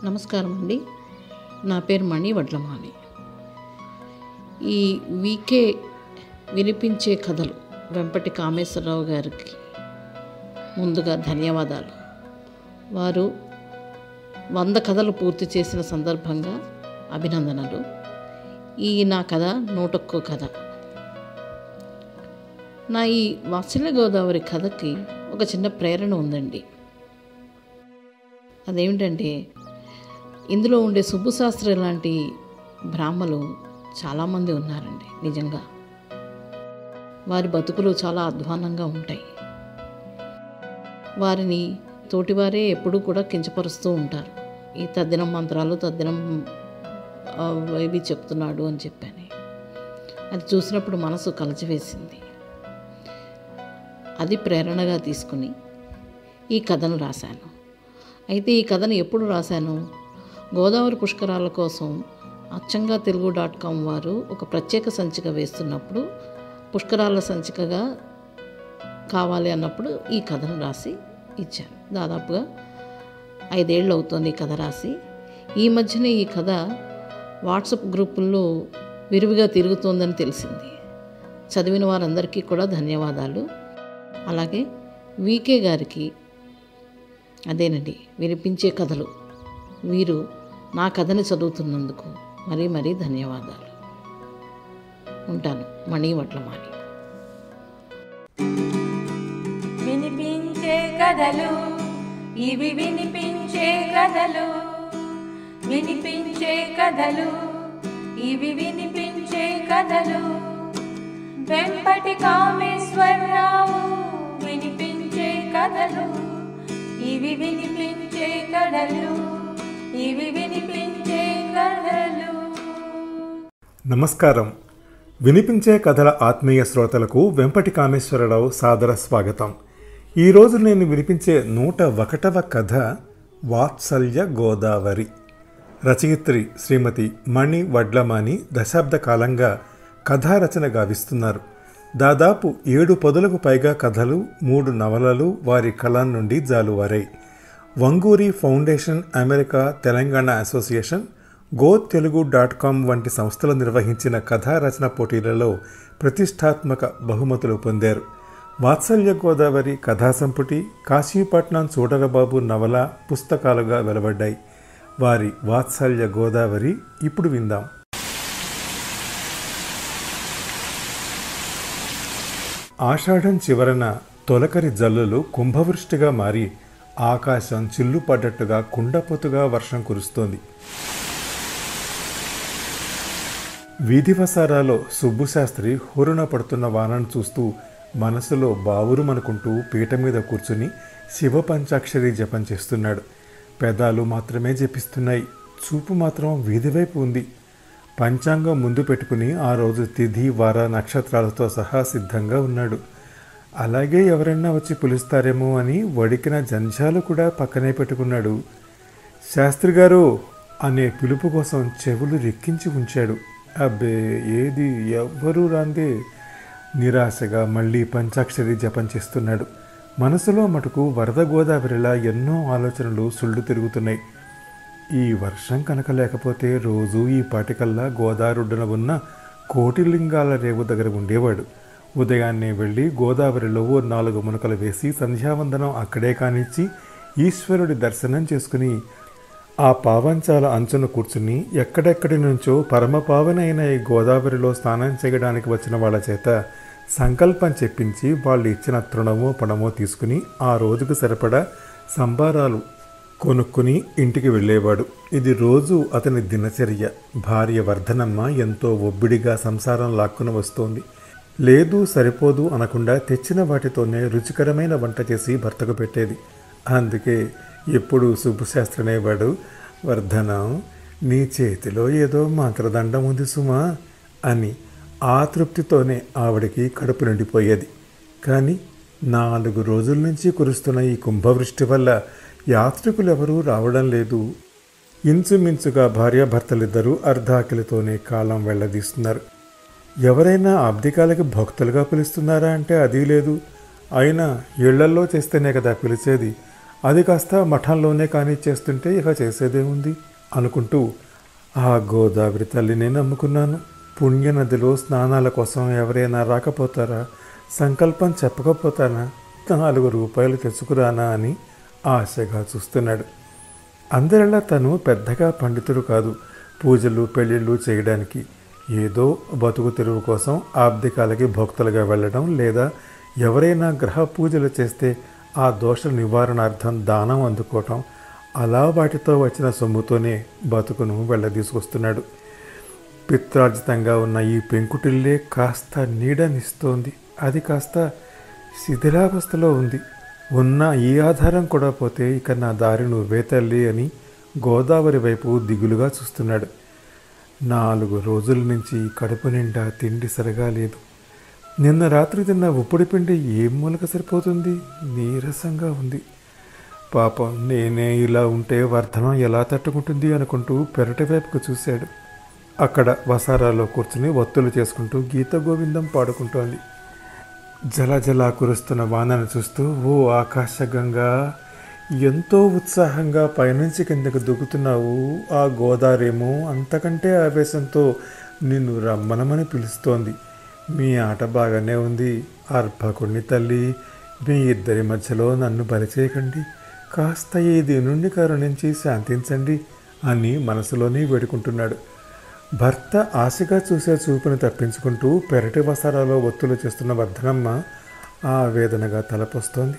నమస్కారం అండి నా పేరు మణి వడ్లమాని ఈ వీకే వినిపించే కథలు వెంపటి కామేశ్వరరావు గారికి ముందుగా ధన్యవాదాలు వారు వంద కథలు పూర్తి చేసిన సందర్భంగా అభినందనలు ఈ నా కథ నూటొక్కో కథ నా ఈ వాత్సల్య గోదావరి కథకి ఒక చిన్న ప్రేరణ ఉందండి అదేమిటంటే ఇందులో ఉండే సుబ్బుశాస్త్రి లాంటి బ్రాహ్మలు చాలామంది ఉన్నారండి నిజంగా వారి బతుకులు చాలా అధ్వానంగా ఉంటాయి వారిని తోటివారే ఎప్పుడూ కూడా కించపరుస్తూ ఉంటారు ఈ తద్దినం మంత్రాలు తద్దినం ఆ, ఇవి చెప్తున్నాడు అని చెప్పని అది చూసినప్పుడు మనసు కలచివేసింది అది ప్రేరణగా తీసుకుని ఈ కథను రాశాను అయితే ఈ కథను ఎప్పుడు రాశాను గోదావరి పుష్కరాల కోసం అచ్చంగా తెలుగు డాట్ కామ్ వారు ఒక ప్రత్యేక సంచిక వేస్తున్నప్పుడు పుష్కరాల సంచికగా కావాలి అన్నప్పుడు ఈ కథను రాసి ఇచ్చాను దాదాపుగా ఐదేళ్ళు అవుతోంది ఈ కథ రాసి ఈ మధ్యనే ఈ కథ వాట్సాప్ గ్రూపుల్లో విరివిగా తిరుగుతోందని తెలిసింది చదివిన వారందరికీ కూడా ధన్యవాదాలు అలాగే వీకే గారికి అదేనండి వినిపించే కథలు వీరు నా కథని చదువుతున్నందుకు మరీ మరీ ధన్యవాదాలు ఉంటాను మణి వడ్లమాని వినిపించే కథలు ఇవి వినిపించే కథలు వినిపించే కథలు ఇవి వినిపించే కథలు వెంపటి కామేశ్వరరావు వినిపించే కథలు ఇవి వినిపించే కథలు ఇవి వినిపించే కథలు నమస్కారం వినిపించే కథల ఆత్మీయ శ్రోతలకు వెంపటి కామేశ్వరరావు సాదర స్వాగతం ఈరోజు నేను వినిపించే నూట ఒకటవ కథ వాత్సల్య గోదావరి రచయిత్రి శ్రీమతి మణి వడ్లమాని దశాబ్ద కాలంగా కథారచన గావిస్తున్నారు దాదాపు ఏడు పదులకు పైగా కథలు మూడు నవలలు వారి కళం నుండి జాలువారాయి Vanguri foundation America Telangana association go Telugu dot com వంటి సంస్థలు నిర్వహించిన కథా రచన పోటీలలో ప్రతిష్టాత్మక బహుమతులు పొందారు వాత్సల్య గోదావరి కథా సంపుటి కాశీపట్నం చూడరబాబు నవల పుస్తకాలుగా వెలువడ్డాయి వారి వాత్సల్య గోదావరి ఇప్పుడు విందాం ఆషాఢం చివరన తొలకరి జల్లులు కుంభవృష్టిగా మారి ఆకాశం చిల్లు పడ్డట్టుగా కుండపోతుగా వర్షం కురుస్తోంది వీధి వసారాలో సుబ్బుశాస్త్రి హురున పడుతున్న వానను చూస్తూ మనసులో బావురుమనుకుంటూ పీట మీద కూర్చుని శివ పంచాక్షరి జపం చేస్తున్నాడు పెదాలు మాత్రమే జపిస్తున్నాయి చూపు మాత్రం వీధి వైపు ఉంది పంచాంగం ముందు పెట్టుకుని ఆ రోజు తిథి వార నక్షత్రాలతో సహా సిద్ధంగా ఉన్నాడు అలాగే ఎవరైనా వచ్చి పిలుస్తారేమో అని వడికిన జంజాలు కూడా పక్కనే పెట్టుకున్నాడు శాస్త్రి గారు అనే పిలుపు కోసం చెవులు రెక్కించి ఉంచాడు అబ్బే ఏది ఎవ్వరూ రాందే నిరాశగా మళ్ళీ పంచాక్షరి జపం చేస్తున్నాడు మనసులో మటుకు వరద గోదావరిలా ఎన్నో ఆలోచనలు సుళ్ళు తిరుగుతున్నాయి ఈ వర్షం కనుక లేకపోతే రోజు ఈ పాటికల్లా గోదావరిన ఉన్న కోటిలింగాల రేవు దగ్గర ఉండేవాడు ఉదయాన్నే వెళ్ళి గోదావరిలో ఓ నాలుగు మునకలు వేసి సంధ్యావందనం అక్కడే కానిచ్చి ఈశ్వరుడి దర్శనం చేసుకుని ఆ పావంచాల అంచున కూర్చుని ఎక్కడెక్కడి నుంచో పరమ పావనైన ఈ గోదావరిలో స్నానం చేయడానికి వచ్చిన వాళ్ళ చేత సంకల్పం చెప్పించి వాళ్ళు ఇచ్చిన తృణమో పణమో తీసుకుని ఆ రోజుకు సరిపడా సంబారాలు కొనుక్కుని ఇంటికి వెళ్ళేవాడు ఇది రోజు అతని దినచర్య భార్య వర్ధనమ్మ ఎంతో ఒబ్బిడిగా సంసారం లాక్కుని వస్తోంది లేదు సరిపోదు అనకుండా తెచ్చిన వాటితోనే రుచికరమైన వంట చేసి భర్తకు పెట్టేది అందుకే ఎప్పుడు సుబ్బుశాస్త్రి అనేవాడు వర్ధనం నీ చేతిలో ఏదో మంత్రదండం ఉంది సుమా అని ఆ తృప్తితోనే ఆవిడికి కడుపు నిండిపోయేది కానీ నాలుగు రోజుల నుంచి కురుస్తున్న ఈ కుంభవృష్టి వల్ల యాత్రికులు ఎవరూ రావడం లేదు ఇంచుమించుగా భార్యాభర్తలిద్దరూ అర్ధాకిలితోనే కాలం వెళ్ళదీస్తున్నారు ఎవరైనా అబ్దికాలకి భక్తులుగా పిలుస్తున్నారా అంటే అది లేదు అయినా ఇళ్లల్లో చేస్తేనే కదా పిలిచేది అది కాస్త మఠంలోనే కానీ చేస్తుంటే ఇక చేసేదేముంది అనుకుంటూ ఆ గోదావరి తల్లినే నమ్ముకున్నాను పుణ్యనదిలో స్నానాల కోసం ఎవరైనా రాకపోతారా సంకల్పం చెప్పకపోతానా నాలుగు రూపాయలు తెచ్చుకురానా అని ఆశగా చూస్తున్నాడు అందరిలా తను పెద్దగా పండితుడు కాదు పూజలు పెళ్ళిళ్ళు చేయడానికి ఏదో బతుకు తెరువు కోసం ఆబ్దికాలకి భక్తులుగా వెళ్ళడం లేదా ఎవరైనా గ్రహ పూజలు చేస్తే ఆ దోష నివారణార్థం దానం అందుకోవటం అలా వాటితో వచ్చిన సొమ్ముతోనే బతుకును వెళ్ళదీసుకొస్తున్నాడు పిత్రార్జితంగా ఉన్న ఈ పెంకుటిల్లే కాస్త నీడనిస్తోంది అది కాస్త శిథిలావస్థలో ఉంది ఉన్న ఈ ఆధారం కూడా పోతే ఇక నా దారి నువ్వే తల్లి అని గోదావరి వైపు దిగులుగా చూస్తున్నాడు నాలుగు రోజుల నుంచి కడుపు నిండా తిండి సరిగా లేదు నిన్న రాత్రి తిన్న ఉప్పుడు పిండి ఏం మూలక సరిపోతుంది నీరసంగా ఉంది పాపం నేనే ఇలా ఉంటే వర్ధనం ఎలా తట్టుకుంటుంది అనుకుంటూ పెరటి వైపుకు చూశాడు అక్కడ వసారాలో కూర్చుని ఒత్తులు చేసుకుంటూ గీత గోవిందం పాడుకుంటోంది జల జల కురుస్తున్న వానను చూస్తూ ఓ ఆకాశగంగా ఎంతో ఉత్సాహంగా పైనుంచి కిందకు దూకుతున్నావు ఆ గోదారేమో అంతకంటే ఆవేశంతో నిన్ను రమ్మనమని పిలుస్తోంది మీ ఆట బాగానే ఉంది అర్భకుణ్ణి తల్లి మీ ఇద్దరి మధ్యలో నన్ను బలిచేయకండి కాస్త ఈ దీనుణ్ణి కరుణించి శాంతించండి అని మనసులోనే వేడుకుంటున్నాడు భర్త ఆశగా చూసే చూపుని తప్పించుకుంటూ పెరటి వసారాలో ఒత్తులు చేస్తున్న వర్ధనమ్మ ఆ వేదనగా తలపొస్తోంది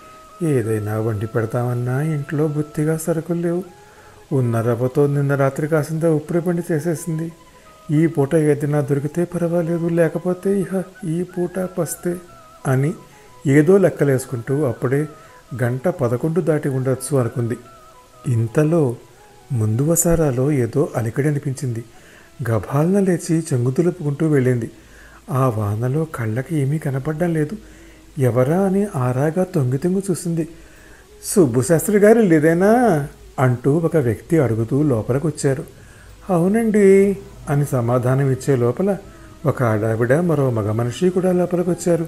ఏదైనా వండి పెడతామన్నా ఇంట్లో బుత్తిగా సరుకులు లేవు ఉన్న రవ్వతో నిన్న రాత్రి కాసింత ఉప్పుడు పిండి చేసేసింది ఈ పూట ఏదైనా దొరికితే పర్వాలేదు లేకపోతే ఇహ ఈ పూట పస్తే అని ఏదో లెక్కలేసుకుంటూ అప్పుడే గంట పదకొండు దాటి ఉండొచ్చు అనుకుంది ఇంతలో ముందు వసారాలో ఏదో అలికడి అనిపించింది గభాలన లేచి చెంగుతులుపుకుంటూ వెళ్ళింది ఆ వానలో కళ్ళకి ఏమీ కనపడడం లేదు ఎవరా అని ఆరాగా తొంగి తొంగి చూసింది సుబ్బుశాస్త్రి గారు లేదేనా అంటూ ఒక వ్యక్తి అడుగుతూ లోపలికి వచ్చారు అవునండి అని సమాధానం ఇచ్చే లోపల ఒక ఆడావిడ మరో మగ మనిషి కూడా లోపలికి వచ్చారు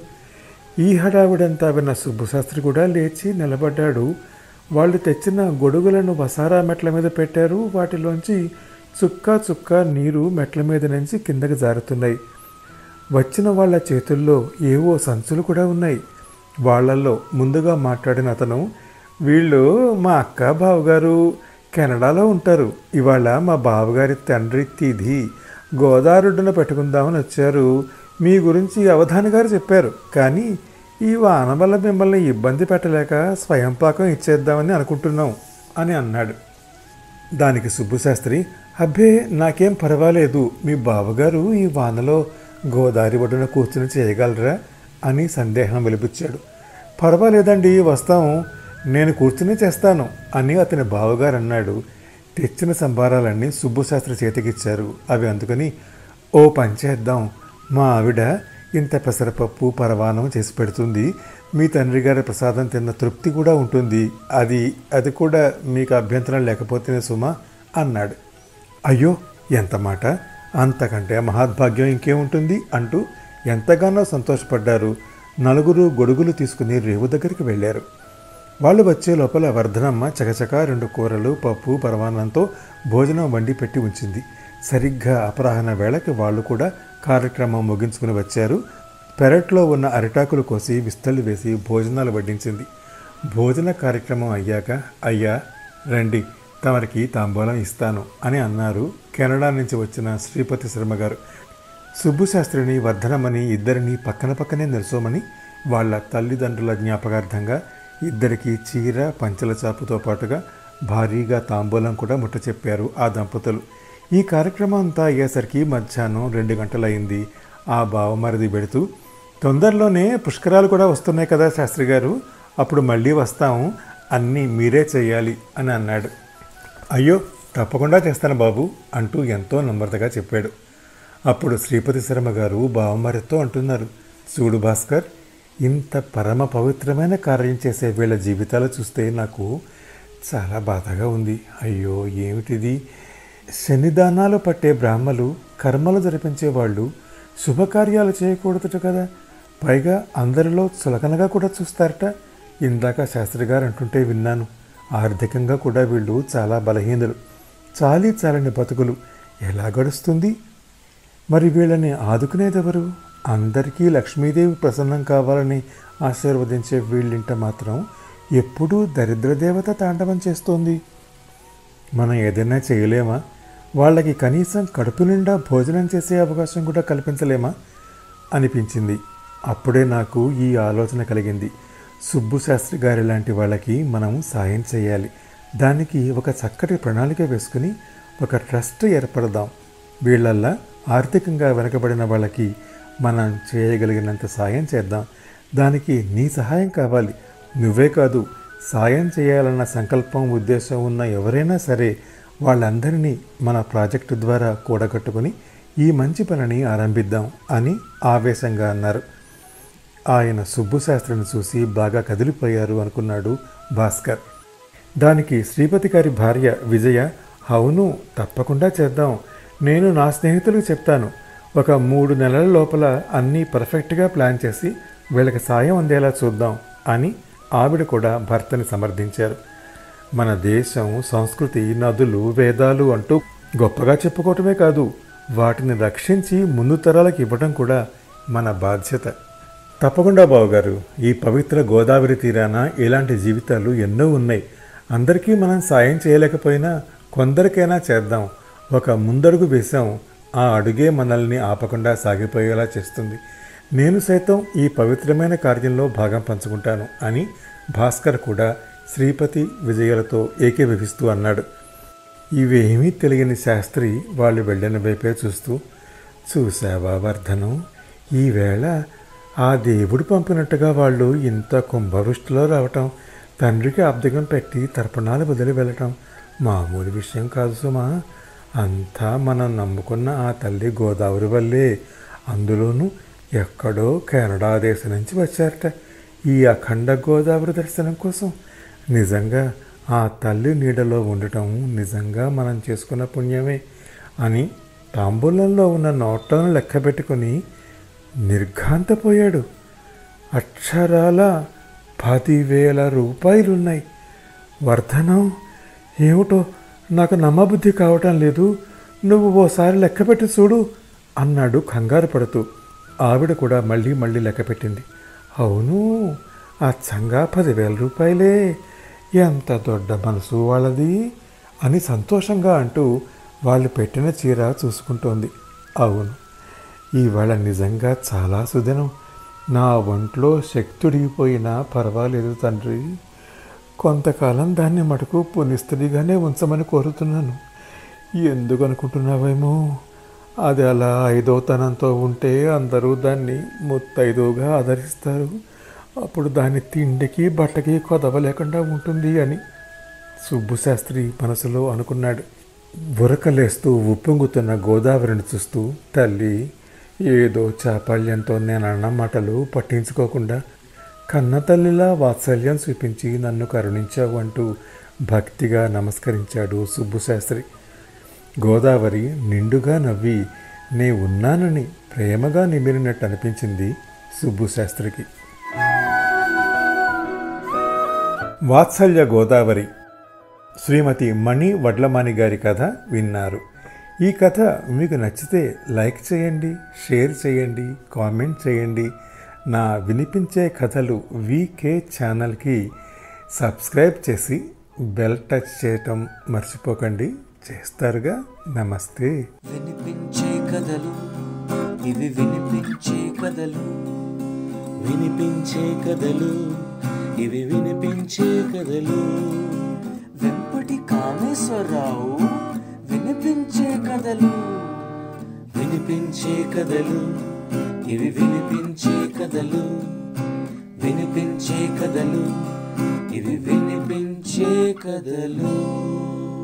ఈ హడావిడంతా విన్న సుబ్బుశాస్త్రి కూడా లేచి నిలబడ్డాడు వాళ్ళు తెచ్చిన గొడుగులను వసారా మెట్ల మీద పెట్టారు వాటిలోంచి చుక్క చుక్క నీరు మెట్ల మీద నుంచి కిందకి జారుతున్నాయి వచ్చిన వాళ్ళ చేతుల్లో ఏవో సంచులు కూడా ఉన్నాయి వాళ్ళల్లో ముందుగా మాట్లాడిన అతను వీళ్ళు మా అక్క బావగారు కెనడాలో ఉంటారు ఇవాళ మా బావగారి తండ్రి తిథి గోదావరిడ్డున పెట్టుకుందామని వచ్చారు మీ గురించి అవధాని గారు చెప్పారు కానీ ఈ వాన వల్ల మిమ్మల్ని ఇబ్బంది పెట్టలేక స్వయం పాకం ఇచ్చేద్దామని అనుకుంటున్నాం అని అన్నాడు దానికి సుబ్బుశాస్త్రి అబ్బే నాకేం పర్వాలేదు మీ బావగారు ఈ వానలో గోదావరి ఒడ్డున కూర్చుని చేయగలరా అని సందేహం వెలిపించాడు పర్వాలేదండి వస్తాం నేను కూర్చుని చేస్తాను అని అతని బావగారు అన్నాడు తెచ్చిన సంబారాలన్నీ సుబ్బుశాస్త్రి చేతికిచ్చారు అవి అందుకని ఓ పని చేద్దాం మా ఆవిడ ఇంత పెసరపప్పు పరవానం చేసి పెడుతుంది మీ తండ్రి గారి ప్రసాదం తిన్న తృప్తి కూడా ఉంటుంది అది అది కూడా మీకు అభ్యంతరం లేకపోతేనే సుమా అన్నాడు అయ్యో ఎంత మాట అంతకంటే మహాద్భాగ్యం ఇంకేముంటుంది అంటూ ఎంతగానో సంతోషపడ్డారు నలుగురు గొడుగులు తీసుకుని రేవు దగ్గరికి వెళ్ళారు వాళ్ళు వచ్చే లోపల వర్ధనమ్మ చకచక రెండు కూరలు పప్పు పరమాన్నంతో భోజనం వండి పెట్టి ఉంచింది సరిగ్గా అపరాహ్న వేళకి వాళ్ళు కూడా కార్యక్రమం ముగించుకుని వచ్చారు పెరట్లో ఉన్న అరిటాకులు కోసి విస్తళ్ళు వేసి భోజనాలు వడ్డించింది భోజన కార్యక్రమం అయ్యాక అయ్యా రండి తమరికి తాంబూలం ఇస్తాను అని అన్నారు కెనడా నుంచి వచ్చిన శ్రీపతి శర్మ గారు సుబ్బుశాస్త్రిని వర్ధనమని ఇద్దరిని పక్కన పక్కనే నిల్చోమని వాళ్ళ తల్లిదండ్రుల జ్ఞాపకార్థంగా ఇద్దరికి చీర పంచల చాపుతో పాటుగా భారీగా తాంబూలం కూడా ముట్ట చెప్పారు ఆ దంపతులు ఈ కార్యక్రమం అంతా అయ్యేసరికి మధ్యాహ్నం రెండు గంటలయింది ఆ బావమరిది పెడుతూ తొందరలోనే పుష్కరాలు కూడా వస్తున్నాయి కదా శాస్త్రి గారు అప్పుడు మళ్ళీ వస్తాము అన్నీ మీరే చేయాలి అని అన్నాడు అయ్యో తప్పకుండా చేస్తాను బాబు అంటూ ఎంతో నమ్రతగా చెప్పాడు అప్పుడు శ్రీపతి శర్మ గారు బావమరితో అంటున్నారు చూడు భాస్కర్ ఇంత పరమ పవిత్రమైన కార్యం చేసే వీళ్ళ జీవితాలు చూస్తే నాకు చాలా బాధగా ఉంది అయ్యో ఏమిటిది శనిదానాలు పట్టే బ్రాహ్మలు కర్మలు జరిపించే వాళ్ళు శుభకార్యాలు చేయకూడదట కదా పైగా అందరిలో చులకనగా కూడా చూస్తారట ఇందాక శాస్త్రి గారు అంటుంటే విన్నాను ఆర్థికంగా కూడా వీళ్ళు చాలా బలహీనులు చాలీ చాలని బతుకులు ఎలా గడుస్తుంది మరి వీళ్ళని ఆదుకునేదెవరు అందరికీ లక్ష్మీదేవి ప్రసన్నం కావాలని ఆశీర్వదించే వీళ్ళింట మాత్రం ఎప్పుడూ దరిద్రదేవత తాండవం చేస్తోంది మనం ఏదైనా చేయలేమా వాళ్ళకి కనీసం కడుపు నిండా భోజనం చేసే అవకాశం కూడా కల్పించలేమా అనిపించింది అప్పుడే నాకు ఈ ఆలోచన కలిగింది సుబ్బు శాస్త్రి గారి లాంటి వాళ్ళకి మనం సాయం చేయాలి దానికి ఒక చక్కటి ప్రణాళిక వేసుకుని ఒక ట్రస్ట్ ఏర్పడదాం వీళ్ళల్లా ఆర్థికంగా వెనకబడిన వాళ్ళకి మనం చేయగలిగినంత సాయం చేద్దాం దానికి నీ సహాయం కావాలి నువ్వే కాదు సాయం చేయాలన్న సంకల్పం ఉద్దేశం ఉన్న ఎవరైనా సరే వాళ్ళందరినీ మన ప్రాజెక్టు ద్వారా కూడగట్టుకుని ఈ మంచి పనిని ఆరంభిద్దాం అని ఆవేశంగా అన్నారు ఆయన సుబ్బు శాస్త్రిని చూసి బాగా కదిలిపోయారు అనుకున్నాడు భాస్కర్ దానికి శ్రీపతి గారి భార్య విజయ అవును తప్పకుండా చేద్దాం నేను నా స్నేహితులకు చెప్తాను ఒక మూడు నెలల లోపల అన్నీ పర్ఫెక్ట్గా ప్లాన్ చేసి వీళ్ళకి సాయం అందేలా చూద్దాం అని ఆవిడ కూడా భర్తని సమర్థించారు మన దేశం సంస్కృతి నదులు వేదాలు అంటూ గొప్పగా చెప్పుకోవటమే కాదు వాటిని రక్షించి ముందు తరాలకు ఇవ్వడం కూడా మన బాధ్యత తప్పకుండా బావగారు ఈ పవిత్ర గోదావరి తీరాన ఇలాంటి జీవితాలు ఎన్నో ఉన్నాయి అందరికీ మనం సాయం చేయలేకపోయినా కొందరికైనా చేద్దాం ఒక ముందడుగు వేశాం ఆ అడుగే మనల్ని ఆపకుండా సాగిపోయేలా చేస్తుంది నేను సైతం ఈ పవిత్రమైన కార్యంలో భాగం పంచుకుంటాను అని భాస్కర్ కూడా శ్రీపతి విజయలతో ఏకీభవిస్తూ అన్నాడు ఇవేమీ తెలియని శాస్త్రి వాళ్ళు వెళ్ళిన వైపే చూస్తూ చూసావా వర్ధనం ఈవేళ ఆ దేవుడు పంపినట్టుగా వాళ్ళు ఇంత కుంభవృష్టిలో రావటం తండ్రికి అబ్దకం పెట్టి తర్పణాలు వదిలి వెళ్ళటం మామూలు విషయం కాదు సుమా అంతా మనం నమ్ముకున్న ఆ తల్లి గోదావరి వల్లే అందులోనూ ఎక్కడో కెనడా దేశం నుంచి వచ్చారట ఈ అఖండ గోదావరి దర్శనం కోసం నిజంగా ఆ తల్లి నీడలో ఉండటం నిజంగా మనం చేసుకున్న పుణ్యమే అని తాంబూలంలో ఉన్న నోట్లను లెక్క పెట్టుకుని నిర్ఘాంతపోయాడు అక్షరాల పదివేల రూపాయలున్నాయి వర్ధనం ఏమిటో నాకు నమ్మబుద్ధి కావటం లేదు నువ్వు ఓసారి లెక్కపెట్టి చూడు అన్నాడు కంగారు పడుతూ ఆవిడ కూడా మళ్ళీ మళ్ళీ లెక్కపెట్టింది అవును అచ్చంగా పదివేల రూపాయలే ఎంత దొడ్డ మనసు వాళ్ళది అని సంతోషంగా అంటూ వాళ్ళు పెట్టిన చీర చూసుకుంటోంది అవును ఇవాళ నిజంగా చాలా సుదినం నా ఒంట్లో శక్తుడిగిపోయినా పర్వాలేదు తండ్రి కొంతకాలం దాన్ని మటుకు పునిస్త్రీగానే ఉంచమని కోరుతున్నాను ఎందుకు అనుకుంటున్నావేమో అది అలా ఐదోతనంతో ఉంటే అందరూ దాన్ని ముత్తైదుగా ఆదరిస్తారు అప్పుడు దాని తిండికి బట్టకి కొదవ లేకుండా ఉంటుంది అని సుబ్బు శాస్త్రి మనసులో అనుకున్నాడు ఉరకలేస్తూ ఉప్పొంగుతున్న గోదావరిని చూస్తూ తల్లి ఏదో చాపల్యంతో నేను అన్న మాటలు పట్టించుకోకుండా కన్న తల్లిలా వాత్సల్యం చూపించి నన్ను కరుణించావు అంటూ భక్తిగా నమస్కరించాడు సుబ్బు శాస్త్రి గోదావరి నిండుగా నవ్వి నే ఉన్నానని ప్రేమగా నిమిరినట్టు అనిపించింది సుబ్బు శాస్త్రికి వాత్సల్య గోదావరి శ్రీమతి మణి వడ్లమాని గారి కథ విన్నారు ఈ కథ మీకు నచ్చితే లైక్ చేయండి షేర్ చేయండి కామెంట్ చేయండి నా వినిపించే కథలు వీకే ఛానల్కి సబ్స్క్రైబ్ చేసి బెల్ టచ్ చేయటం మర్చిపోకండి చేస్తారుగా నమస్తే వినిపించే కథలు ఇవి వినిపించే కథలు వినిపించే కథలు ఇవి వినిపించే కథలు వెంపటి కామేశ్వరరావు వినిపించే కథలు వినిపించే కథలు ఇవి వినిపించే కథలు వినిపించే కథలు ఇవి వినిపించే కథలు